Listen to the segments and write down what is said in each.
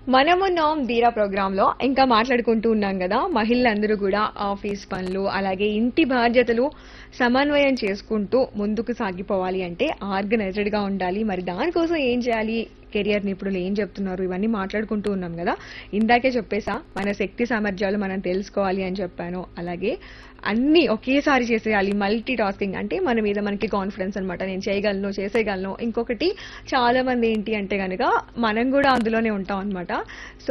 మనమున్నాం ధీరా ప్రోగ్రామ్ లో ఇంకా మాట్లాడుకుంటూ ఉన్నాం కదా మహిళలందరూ కూడా ఆఫీస్ పనులు అలాగే ఇంటి బాధ్యతలు సమన్వయం చేసుకుంటూ ముందుకు సాగిపోవాలి అంటే ఆర్గనైజ్డ్ గా ఉండాలి మరి దానికోసం ఏం చేయాలి కెరియర్ నిపుణులు ఏం చెప్తున్నారు ఇవన్నీ మాట్లాడుకుంటూ ఉన్నాం కదా ఇందాకే చెప్పేసా మన శక్తి సామర్థ్యాలు మనం తెలుసుకోవాలి అని చెప్పాను అలాగే అన్ని ఒకేసారి చేసేయాలి మల్టీ టాస్కింగ్ అంటే మన మీద మనకి కాన్ఫిడెన్స్ అన్నమాట నేను చేయగలను చేసేయగలను ఇంకొకటి చాలా మంది ఏంటి అంటే కనుక మనం కూడా అందులోనే ఉంటాం అనమాట సో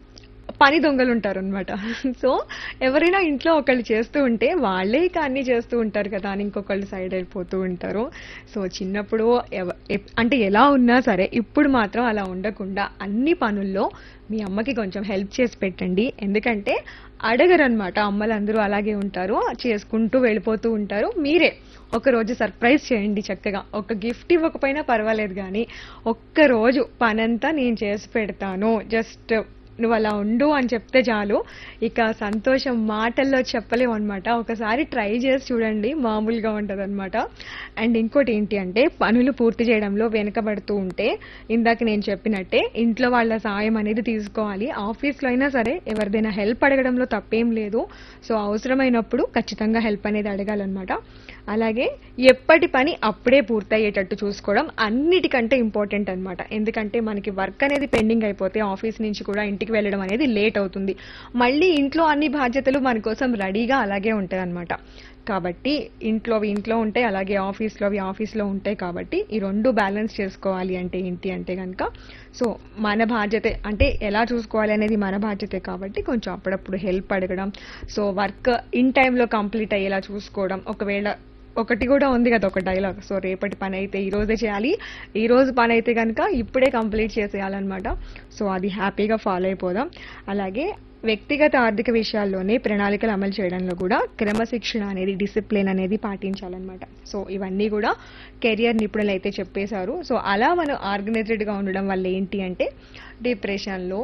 పని దొంగలు ఉంటారు అనమాట సో ఎవరైనా ఇంట్లో ఒకళ్ళు చేస్తూ ఉంటే వాళ్ళే ఇక అన్ని చేస్తూ ఉంటారు కదా అని ఇంకొకళ్ళు సైడ్ అయిపోతూ ఉంటారు సో చిన్నప్పుడు ఎవ- ఎప్- అంటే ఎలా ఉన్నా సరే ఇప్పుడు మాత్రం అలా ఉండకుండా అన్ని పనుల్లో మీ అమ్మకి కొంచెం హెల్ప్ చేసి పెట్టండి ఎందుకంటే అడగరనమాట అమ్మలందరూ అలాగే ఉంటారు చేసుకుంటూ వెళ్ళిపోతూ ఉంటారు మీరే ఒక రోజు సర్ప్రైజ్ చేయండి చక్కగా ఒక గిఫ్ట్ ఇవ్వకపోయినా పర్వాలేదు కానీ ఒక్క రోజు పనంతా నేను చేసి పెడతాను జస్ట్ నువ్వు అలా ఉండు అని చెప్తే చాలు ఇక సంతోషం మాటల్లో చెప్పలేము అనమాట ఒకసారి ట్రై చేసి చూడండి మామూలుగా ఉంటుంది అనమాట అండ్ ఇంకోటి ఏంటి అంటే పనులు పూర్తి చేయడంలో వెనుకబడుతూ ఉంటే ఇందాక నేను చెప్పినట్టే ఇంట్లో వాళ్ళ సాయం అనేది తీసుకోవాలి ఆఫీస్లో అయినా సరే ఎవరిదైనా హెల్ప్ అడగడంలో తప్పేం లేదు సో అవసరమైనప్పుడు ఖచ్చితంగా హెల్ప్ అనేది అడగాలన్నమాట అలాగే ఎప్పటి పని అప్పుడే పూర్తయ్యేటట్టు చూసుకోవడం అన్నిటికంటే ఇంపార్టెంట్ అన్నమాట ఎందుకంటే మనకి వర్క్ అనేది పెండింగ్ అయిపోతే ఆఫీస్ నుంచి కూడా ఇంటికి వెళ్ళడం అనేది లేట్ అవుతుంది మళ్ళీ ఇంట్లో అన్ని బాధ్యతలు మన కోసం రెడీగా అలాగే ఉంటాయి అన్నమాట కాబట్టి ఇంట్లోవి ఇంట్లో ఉంటాయి అలాగే ఆఫీస్లోవి ఆఫీస్లో ఉంటాయి కాబట్టి ఈ రెండు బ్యాలెన్స్ చేసుకోవాలి అంటే ఏంటి అంటే కనుక సో మన బాధ్యతే అంటే ఎలా చూసుకోవాలి అనేది మన బాధ్యతే కాబట్టి కొంచెం అప్పుడప్పుడు హెల్ప్ అడగడం సో వర్క్ ఇన్ టైంలో కంప్లీట్ అయ్యేలా చూసుకోవడం ఒకవేళ ఒకటి కూడా ఉంది కదా ఒక డైలాగ్ సో రేపటి పని అయితే ఈ రోజే చేయాలి ఈ రోజు పని అయితే కనుక ఇప్పుడే కంప్లీట్ చేసేయాలన్నమాట సో అది హ్యాపీగా ఫాలో అయిపోదాం అలాగే వ్యక్తిగత ఆర్థిక విషయాల్లోనే ప్రణాళికలు అమలు చేయడంలో కూడా క్రమశిక్షణ అనేది డిసిప్లిన్ అనేది పాటించాలన్నమాట సో ఇవన్నీ కూడా కెరియర్ నిపుణులు అయితే చెప్పేశారు సో అలా మనం ఆర్గనైజ్డ్గా ఉండడం వల్ల ఏంటి అంటే డిప్రెషన్లో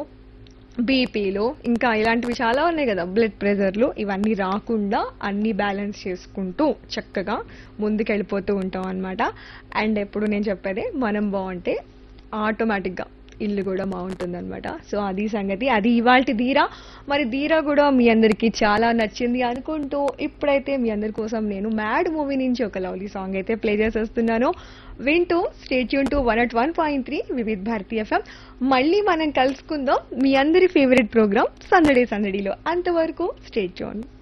బీపీలు ఇంకా ఇలాంటివి చాలా ఉన్నాయి కదా బ్లడ్ ప్రెషర్లు ఇవన్నీ రాకుండా అన్ని బ్యాలెన్స్ చేసుకుంటూ చక్కగా ముందుకెళ్ళిపోతూ ఉంటాం అనమాట అండ్ ఎప్పుడు నేను చెప్పేదే మనం బాగుంటే ఆటోమేటిక్గా ఇల్లు కూడా బాగుంటుంది అనమాట సో అది సంగతి అది ఇవాల్టి ధీరా మరి ధీరా కూడా మీ అందరికీ చాలా నచ్చింది అనుకుంటూ ఇప్పుడైతే మీ అందరి కోసం నేను మ్యాడ్ మూవీ నుంచి ఒక లవ్లీ సాంగ్ అయితే ప్లే చేసేస్తున్నాను వింటూ stay tuned to one at one point three Vividh Bharati FM మళ్ళీ మనం కలుసుకుందాం మీ అందరి ఫేవరెట్ ప్రోగ్రామ్ సందడి సందడిలో అంతవరకు స్టేట్యూన్